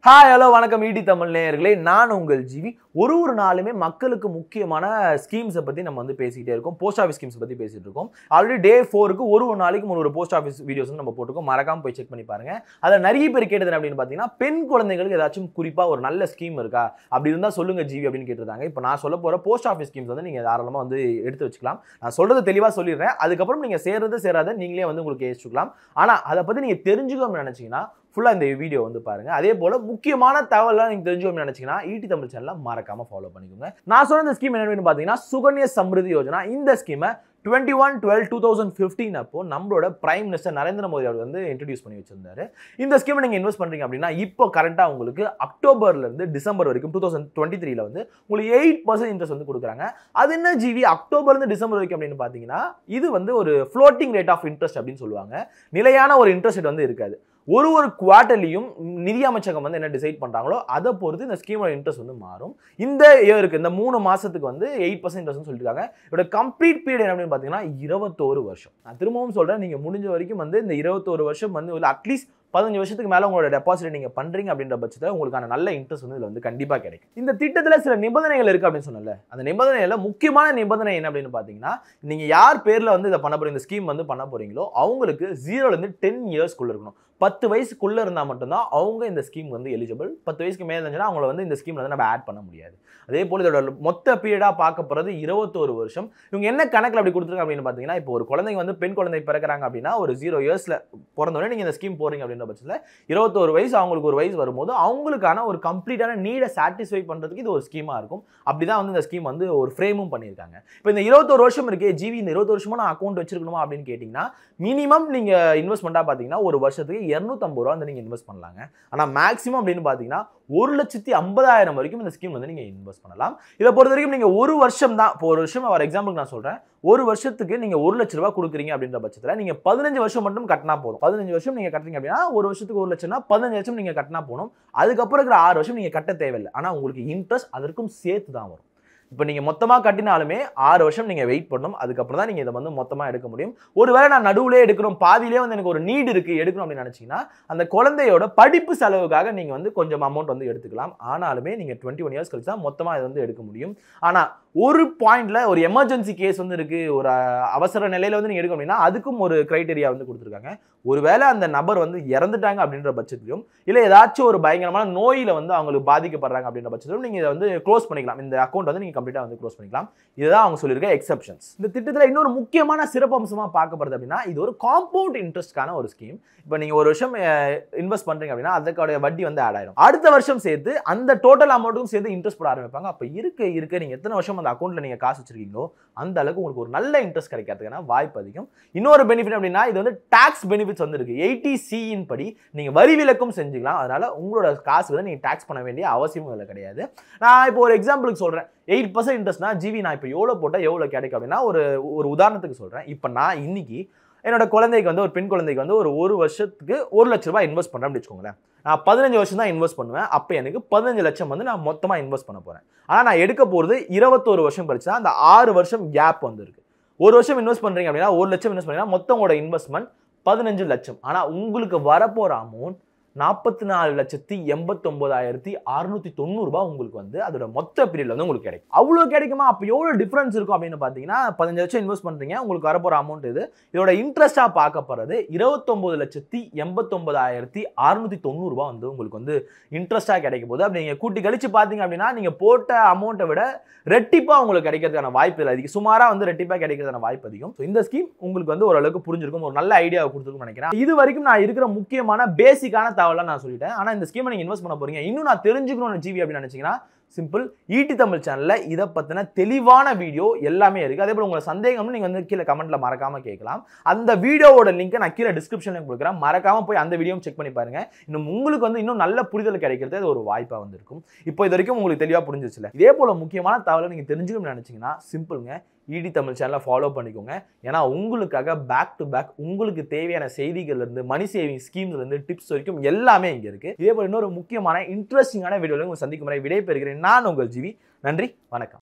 hi hello வணக்கம் ET Tamil நேயர்களே நான் உங்கள் ஜிவி ஒரு ஒரு நாளுமே மக்களுக்கு முக்கியமான ஸ்கீம்ஸை பற்றி நம்ம வந்து பேசிக்கிட்டே இருக்கோம் போஸ்ட் ஆஃபீஸ் ஸ்கீம்ஸ் பற்றி பேசிட்டு இருக்கோம் ஆல்ரெடி டே ஃபோருக்கு ஒரு ஒரு நாளைக்கு ஒரு ஒரு போஸ்ட் ஆஃபீஸ் வீடியோஸ் நம்ம போட்டிருக்கோம் மறக்காம போய் செக் பண்ணி பாருங்க அதில் நிறைய பேர் கேட்டது என்ன அப்படின்னு பார்த்தீங்கன்னா பெண் குழந்தைகளுக்கு ஏதாச்சும் குறிப்பாக ஒரு நல்ல ஸ்கீம் இருக்கா அப்படி இருந்தால் சொல்லுங்க ஜிவி அப்படின்னு கேட்டிருந்தாங்க இப்போ நான் சொல்ல போகிற போஸ்ட் ஆஃபீஸ் ஸ்கீம்ஸ் வந்து நீங்கள் தாராளமாக வந்து எடுத்து வச்சுக்கலாம் நான் சொல்றது தெளிவாக சொல்லிடுறேன் அதுக்கப்புறம் நீங்கள் சேர்றது சேராத நீங்களே வந்து உங்களுக்கு ஏற்றுக்கலாம் ஆனால் அதை பற்றி நீங்கள் தெரிஞ்சுக்கணும்னு நினச்சிங்கன்னா ஃபுல்லாக இந்த வீடியோ வந்து பாருங்க அதே போல் முக்கியமான தகவலாம் நீங்கள் தெரிஞ்சுக்கணும்னு நினச்சிங்கன்னா ஈடி தமிழ் சேனலை மறக்காம ஃபாலோ பண்ணிக்கோங்க நான் சொன்ன இந்த ஸ்கீம் என்னன்னு பார்த்தீங்கன்னா சுகன்ய சம்ருதி யோஜனா இந்த ஸ்கீமை twenty one twelve two thousand fifteen அப்போ நம்மளோட பிரைம் மினிஸ்டர் நரேந்திர மோடி அவர் வந்து இன்ட்ரடியூஸ் பண்ணி வச்சிருந்தாரு இந்த ஸ்கீமை நீங்கள் இன்வெஸ்ட் பண்ணுறீங்க அப்படின்னா இப்போ கரண்ட்டாக உங்களுக்கு அக்டோபர்லேருந்து டிசம்பர் வரைக்கும் டூ தௌசண்ட் டுவெண்ட்டி த்ரீல வந்து உங்களுக்கு எயிட் பர்சன்ட் இன்ட்ரெஸ்ட் வந்து கொடுக்குறாங்க அது என்ன ஜிவி அக்டோபர்லேருந்து டிசம்பர் வரைக்கும் அப்படின்னு பார்த்தீங்கன்னா இது வந்து ஒரு ஃப்ளோட்டிங் ரேட் ஆஃப் இன்ட்ரெஸ்ட் அப்படின்னு சொல்லுவாங்க நிலையான ஒரு இன்ட்ரெஸ்ட் ரேட் வந்து இருக்காது ஒரு ஒரு குவார்ட்டர்லையும் நிதி அமைச்சகம் வந்து என்ன டிசைட் பண்ணுறாங்களோ அதை பொறுத்து இந்த ஸ்கீமோட இன்ட்ரெஸ்ட் வந்து மாறும் இந்த இயருக்கு இந்த மூணு மாதத்துக்கு வந்து எயிட் பர்சன்ட் இன்ட்ரெஸ்ட் சொல்லியிருக்காங்க இதோட கம்ப்ளீட் பீரியட் என்ன அப்படின்னு பார்த்தீங்கன்னா இருபத்தோரு வருஷம் நான் திரும்பவும் சொல்கிறேன் நீங்கள் முடிஞ்ச வரைக்கும் வந்து இந்த இருபத்தோரு வருஷம் வந்து அட்லீஸ்ட் பதினஞ்சு வருஷத்துக்கு மேலே உங்களோட டெபாசிட் நீங்கள் பண்ணுறீங்க அப்படின்ற பட்சத்தில் உங்களுக்கான நல்ல இன்ட்ரெஸ்ட் வந்து இதில் வந்து கண்டிப்பாக கிடைக்கும் இந்த திட்டத்தில் சில நிபந்தனைகள் இருக்குது அப்படின்னு சொன்னல அந்த நிபந்தனையில் முக்கியமான நிபந்தனை என்ன அப்படின்னு பார்த்தீங்கன்னா நீங்கள் யார் பேரில் வந்து இதை பண்ண போகிறீங்க இந்த ஸ்கீம் வந்து பண்ண போகிறீங்களோ அவங்களுக்கு ஜீரோலேருந்து டென் இயர்ஸ்க்குள்ளே இருக்கணும் பத்து வயசுக்குள்ளே இருந்தால் மட்டும்தான் அவங்க இந்த ஸ்கீம் வந்து எலிஜிபிள் பத்து வயசுக்கு மேலே இருந்துச்சுன்னா அவங்கள வந்து இந்த ஸ்கீமில் வந்து நம்ம ஆட் பண்ண முடியாது அதே போல் இதோட மொத்த பீரியடாக பார்க்க போகிறது இருபத்தோரு வருஷம் இவங்க என்ன கணக்கில் அப்படி கொடுத்துருக்காங்க அப்படின்னு பார்த்தீங்கன்னா இப்போ ஒரு குழந்தைங்க வந்து பெண் குழந்தை பிறக்கிறாங்க அப்படின்னா ஒரு ஜீரோ இயர்ஸில் பிறந்தோடனே நீங்கள் இந்த ஸ்கீம் போகிறீங்க அப்படின்ற பட்சத்தில் இருபத்தோரு வயசு அவங்களுக்கு ஒரு வயசு வரும்போது அவங்களுக்கான ஒரு கம்ப்ளீட்டான நீடை சாட்டிஸ்ஃபை பண்ணுறதுக்கு இது ஒரு ஸ்கீமாக இருக்கும் அப்படி தான் வந்து இந்த ஸ்கீம் வந்து ஒரு ஃப்ரேமும் பண்ணியிருக்காங்க இப்போ இந்த இருபத்தோரு வருஷம் இருக்கே ஜிவி இந்த இருபத்தொரு வருஷமா நான் அக்கௌண்ட் வச்சிருக்கணுமா அப்படின்னு கேட்டிங்கன்னா மினிமம் நீங்கள் இன்வெஸ்ட்மெண்ட்டாக பார்த்தீங்கன்னா ஒரு வருஷத்துக்கு இரநூத்தம்பது ரூபா வந்து நீங்கள் இன்வெஸ்ட் பண்ணலாங்க ஆனால் மேக்ஸிமம் அப்படின்னு பார்த்தீங்கன்னா ஒரு லட்சத்தி ஐம்பதாயிரம் வரைக்கும் இந்த ஸ்கீம் வந்து நீங்கள் இன்வெஸ்ட் பண்ணலாம் இதை பொறுத்த வரைக்கும் நீங்கள் ஒரு வருஷம் தான் இப்போ ஒரு வருஷம் ஃபார் எக்ஸாம்பிளுக்கு நான் சொல்கிறேன் ஒரு வருஷத்துக்கு நீங்கள் ஒரு லட்ச ரூபா கொடுக்குறீங்க அப்படின்ற பட்சத்தில் நீங்கள் பதினஞ்சு வருஷம் மட்டும் கட்டினா போதும் பதினஞ்சு வருஷம் நீங்கள் கட்டுறீங்க அப்படின்னா ஒரு வருஷத்துக்கு ஒரு லட்சம்னா பதினஞ்சு லட்சம் நீங்கள் கட்டினா போகணும் அதுக்கப்புறம் இருக்கிற ஆறு வருஷம் நீங்கள் கட்ட தேவையில்லை ஆனால் உங்களுக்கு இன்ட்ரெஸ்ட் அதற்கும் சேர்த்து தான் வரும் இப்போ நீங்கள் மொத்தமாக கட்டினாலுமே ஆறு வருஷம் நீங்கள் வெயிட் பண்ணணும் அதுக்கப்புறம் தான் நீங்கள் இதை வந்து மொத்தமாக எடுக்க முடியும் ஒருவேளை நான் நடுவுலே எடுக்கணும் பாதியிலே வந்து எனக்கு ஒரு நீடு இருக்குது எடுக்கணும் அப்படின்னு நினச்சிங்கன்னா அந்த குழந்தையோட படிப்பு செலவுக்காக நீங்கள் வந்து கொஞ்சம் அமௌண்ட் வந்து எடுத்துக்கலாம் ஆனாலுமே நீங்கள் டுவெண்ட்டி ஒன் இயர்ஸ் கழிச்சு தான் மொத்தமாக இதை வந்து எடுக்க முடியும் ஆனால் ஒரு பாயிண்ட்ல ஒரு எமர்ஜென்சி கேஸ் வந்து இருக்கு ஒரு அஹ், அவசர நிலையில வந்து நீங்க எடுக்க அப்படின்னா அதுக்கும் ஒரு கிரைட்டீரியா வந்து கொடுத்துருக்காங்க ஒருவேளை அந்த நபர் வந்து இறந்துட்டாங்க அப்படின்ற பட்சத்திலும் இல்லை ஏதாச்சும் ஒரு பயங்கரமான நோயில வந்து அவங்களுக்கு பாதிக்கப்படுறாங்க அப்படின்ற பட்சத்திலும் நீங்க இதை வந்து க்ளோஸ் பண்ணிக்கலாம் இந்த அக்கௌண்ட் வந்து நீங்க கம்ப்ளீட்டா வந்து க்ளோஸ் பண்ணிக்கலாம் இதுதான் அவங்க சொல்லியிருக்க எக்ஸப்ஷன்ஸ் இந்த திட்டத்தில் இன்னொரு முக்கியமான சிறப்பம்சமா பார்க்கப்படுது அப்படின்னா இது ஒரு காம்பவுண்ட் இன்ட்ரெஸ்ட்கான ஒரு ஸ்கீம் இப்போ நீங்க ஒரு வருஷம் இன்வெஸ்ட் பண்றீங்க அப்படின்னா அதுக்கான வட்டி வந்து ஆட் ஆயிடும் அடுத்த வருஷம் சேர்த்து அந்த டோட்டல் அமௌண்ட்டுக்கும் சேர்த்து இன்ட்ரெஸ்ட் போட ஆரம்பிப்பாங்க அப்போ இருக்க இருக்க நீங்க எத்தனை வருஷம் அந்த அக்கௌண்ட்ல நீங்க காசு வச்சிருக்கீங்களோ அந்த அளவுக்கு உங்களுக்கு ஒரு நல்ல இன்ட்ரெஸ்ட் கிடைக்கிறதுக்கான வாய்ப்பு அதிகம் இன்னொரு பெனிஃபிட் அப்படின்னா இது வந்து டாக்ஸ் பெனிஃபிட்ஸ் வந்து இருக்கு எயிட்டி சியின் படி நீங்க வரி விலக்கும் செஞ்சுக்கலாம் அதனால உங்களோட காசு வந்து நீங்க டாக்ஸ் பண்ண வேண்டிய அவசியமும் இதில் கிடையாது நான் இப்போ ஒரு எக்ஸாம்பிளுக்கு சொல்றேன் எயிட் பர்சன்ட் இன்ட்ரெஸ்ட்னா ஜிவி நான் இப்போ எவ்வளோ போட்டால் எவ்வளோ கிடைக்கும் அப்படின்னா ஒரு ஒரு உதாரணத்துக்கு சொல்றேன் இப்போ நான் இன்னைக்கு என்னோட குழந்தைக்கு வந்து ஒரு பெண் குழந்தைக்கு வந்து ஒரு ஒரு வருஷத்துக்கு ஒரு லட்ச ரூபாய் இன்வெஸ்ட் பண்ணுறேன் அப்படின்னு வச்சுக்கோங்களேன் நான் பதினஞ்சு வருஷம் தான் இன்வெஸ்ட் பண்ணுவேன் அப்போ எனக்கு பதினஞ்சு லட்சம் வந்து நான் மொத்தமாக இன்வெஸ்ட் பண்ண போகிறேன் ஆனால் நான் எடுக்க போகிறது இருபத்தோரு வருஷம் கழிச்சு தான் அந்த ஆறு வருஷம் கேப் வந்துருக்கு ஒரு வருஷம் இன்வெஸ்ட் பண்ணுறீங்க அப்படின்னா ஒரு லட்சம் இன்வெஸ்ட் பண்ணீங்கன்னா மொத்தம் உங்களோட இன்வெஸ்ட்மெண்ட் பதினஞ்சு லட்சம் ஆனால் உங்களுக்கு வரப்போகிற அமௌண்ட் நாற்பத்தி நாலு லட்சத்தி எண்பத்தொம்போதாயிரத்தி அறுநூத்தி தொண்ணூறுபா உங்களுக்கு வந்து அதோட மொத்த பீரியட்ல வந்து உங்களுக்கு கிடைக்கும் அவ்வளோ கிடைக்குமா அப்போ எவ்வளோ டிஃபரன்ஸ் இருக்கும் அப்படின்னு பார்த்தீங்கன்னா பதினஞ்சு லட்சம் இன்வெஸ்ட் பண்ணுறீங்க உங்களுக்கு வரப்போகிற அமௌண்ட் இது இதோட இன்ட்ரெஸ்ட்டாக பார்க்க போகிறது இருபத்தொம்போது லட்சத்தி எண்பத்தொம்போதாயிரத்தி அறுநூத்தி தொண்ணூறுபா வந்து உங்களுக்கு வந்து இன்ட்ரெஸ்ட்டாக கிடைக்க போகுது அப்படி நீங்கள் கூட்டி கழிச்சு பார்த்தீங்க அப்படின்னா நீங்கள் போட்ட அமௌண்ட்டை விட ரெட்டிப்பாக உங்களுக்கு கிடைக்கிறதுக்கான வாய்ப்பு இல்லை அதிகம் சுமாராக வந்து ரெட்டிப்பாக கிடைக்கிறதுக்கான வாய்ப்பு அதிகம் ஸோ இந்த ஸ்கீம் உங்களுக்கு வந்து ஓரளவுக்கு புரிஞ்சிருக்கும் ஒரு நல்ல ஐடியாவை கொடுத்துருக்கும்னு நினைக்கிறேன் இது வரைக்கும் நான் இருக்கிற முக்கியமான பேசிக்கான தகவலாம் நான் சொல்லிட்டேன் ஆனால் இந்த ஸ்கீமை நீங்கள் இன்வெஸ்ட் பண்ண போறீங்க இன்னும் நான் தெரிஞ்சுக்கணும்னு ஜிவி அப்படின்னு நினைச்சீங்கன்னா சிம்பிள் ஈடி தமிழ் சேனலில் இதை பற்றின தெளிவான வீடியோ எல்லாமே இருக்குது அதே போல் உங்களுக்கு சந்தேகம்னு நீங்கள் வந்து கீழே கமெண்ட்டில் மறக்காமல் கேட்கலாம் அந்த வீடியோவோட லிங்கை நான் கீழே டிஸ்கிரிப்ஷனில் கொடுக்குறேன் மறக்காமல் போய் அந்த வீடியோவும் செக் பண்ணி பாருங்க இன்னும் உங்களுக்கு வந்து இன்னும் நல்ல புரிதல் கிடைக்கிறது அது ஒரு வாய்ப்பாக வந்து இருக்கும் இப்போ இது வரைக்கும் உங்களுக்கு தெளிவாக புரிஞ்சிச்சுல இதே போல் முக்கியமான தகவலை நீங்கள் தெரிஞ்சுக்கணும்னு நினச்சிங்கன்னா சிம்பிளுங்க ஈடி தமிழ் சேனலை ஃபாலோ பண்ணிக்கோங்க ஏன்னா உங்களுக்காக பேக் டு பேக் உங்களுக்கு தேவையான செய்திகள்ல இருந்து மணி சேவிங் ஸ்கீம்ஸ்ல இருந்து டிப்ஸ் வரைக்கும் எல்லாமே இங்க இருக்கு இதே போல இன்னொரு முக்கியமான இன்ட்ரெஸ்டிங்கான வீடியோவில் உங்களை சந்திக்கும் முறை விடைபெறுகிறேன் நான் உங்கள் ஜிவி நன்றி வணக்கம்